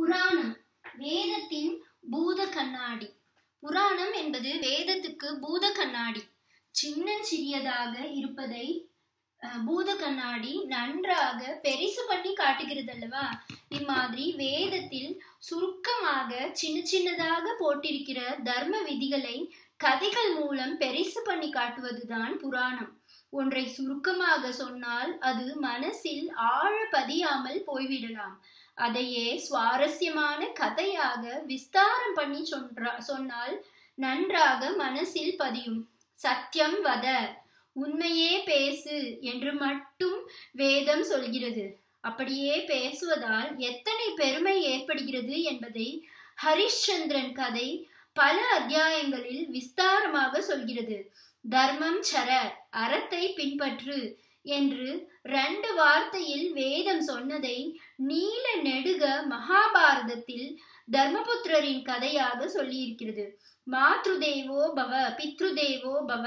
புராணம் வேதத்தின் பூத கண்ணாடி புராணம் என்பது வேதத்துக்கு பூத கண்ணாடி சின்னஞ்சிறியதாக இருப்பதை அஹ், பூத கண்ணாடி நன்றாக பெரிசு பண்ணி காட்டுகிறது அல்லவா இம்மாதிரி வேதத்தில் சுருக்கமாக சின்ன சின்னதாக போட்டிருக்கிற தர்ம விதிகளை கதைகள் மூலம் பெரிசு பண்ணி காட்டுவதுதான் புராணம் ஒன்றை சுருக்கமாக சொன்னால் அது மனசில் ஆழ பதியாமல் போய்விடலாம் அதையே சுவாரஸ்யமான கதையாக விஸ்தாரம் பண்ணி சொன்றா சொன்னால் நன்றாக மனசில் பதியும் சத்தியம் வத உண்மையே பேசு என்று மட்டும் வேதம் சொல்கிறது அப்படியே பேசுவதால் எத்தனை பெருமை ஏற்படுகிறது என்பதை ஹரிಶ್ಚಂದ್ரன் கதை பல அத்தியாயங்களில் விஸ்தாரமாக சொல்கிறது தர்மம் சர அறத்தை பின்பற்று என்று ரெண்டு வார்த்தையில் வேதம் சொன்னதை நீல நெடுக மகாபாரதத்தில் தர்மபுத்திரரின் கதையாக சொல்லியிருக்கிறது மாத்ருதேவோ பவ பித்ருதேவோ பவ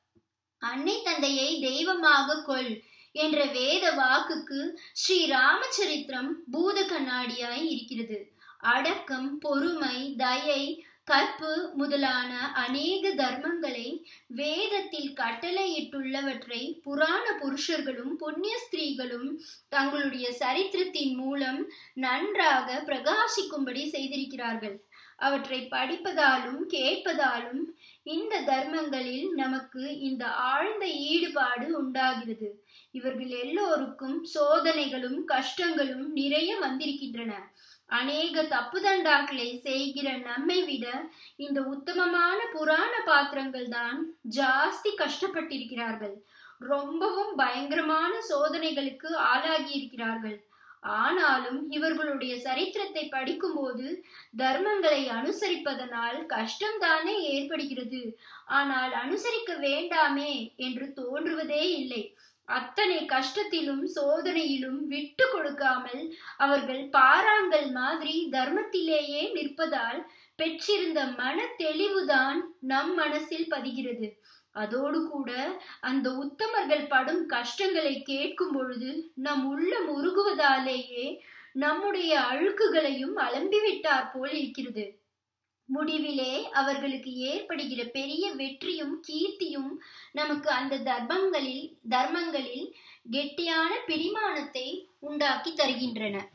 அன்னை தந்தையை தெய்வமாக கொள் என்ற வேத வாக்குக்கு ஸ்ரீ ராமச்சரித்திரம் பூத கண்ணாடியாய் இருக்கிறது அடக்கம் பொறுமை தயை கற்பு முதலான அநேக தர்மங்களை வேதத்தில் கட்டளையிட்டுள்ளவற்றை புராண புருஷர்களும் புண்ணிய ஸ்திரீகளும் தங்களுடைய சரித்திரத்தின் மூலம் நன்றாக பிரகாசிக்கும்படி செய்திருக்கிறார்கள் அவற்றை படிப்பதாலும் கேட்பதாலும் இந்த தர்மங்களில் நமக்கு இந்த ஆழ்ந்த ஈடுபாடு உண்டாகிறது இவர்கள் எல்லோருக்கும் சோதனைகளும் கஷ்டங்களும் நிறைய வந்திருக்கின்றன அநேக தப்புதண்டாக்களை செய்கிற நம்மை விட இந்த உத்தமமான புராண பாத்திரங்கள் தான் ஜாஸ்தி கஷ்டப்பட்டிருக்கிறார்கள் ரொம்பவும் பயங்கரமான சோதனைகளுக்கு ஆளாகி இருக்கிறார்கள் ஆனாலும் இவர்களுடைய சரித்திரத்தை படிக்கும்போது தர்மங்களை அனுசரிப்பதனால் கஷ்டம்தானே ஏற்படுகிறது ஆனால் அனுசரிக்க வேண்டாமே என்று தோன்றுவதே இல்லை அத்தனை கஷ்டத்திலும் சோதனையிலும் விட்டு கொடுக்காமல் அவர்கள் பாறாங்கல் மாதிரி தர்மத்திலேயே நிற்பதால் பெற்றிருந்த மன தெளிவுதான் நம் மனசில் பதிகிறது அதோடு கூட அந்த உத்தமர்கள் படும் கஷ்டங்களை கேட்கும் பொழுது நம் உள்ளம் உருகுவதாலேயே நம்முடைய அழுக்குகளையும் அலம்பிவிட்டார் போல் இருக்கிறது முடிவிலே அவர்களுக்கு ஏற்படுகிற பெரிய வெற்றியும் கீர்த்தியும் நமக்கு அந்த தர்மங்களில் தர்மங்களில் கெட்டியான பிடிமானத்தை உண்டாக்கி தருகின்றன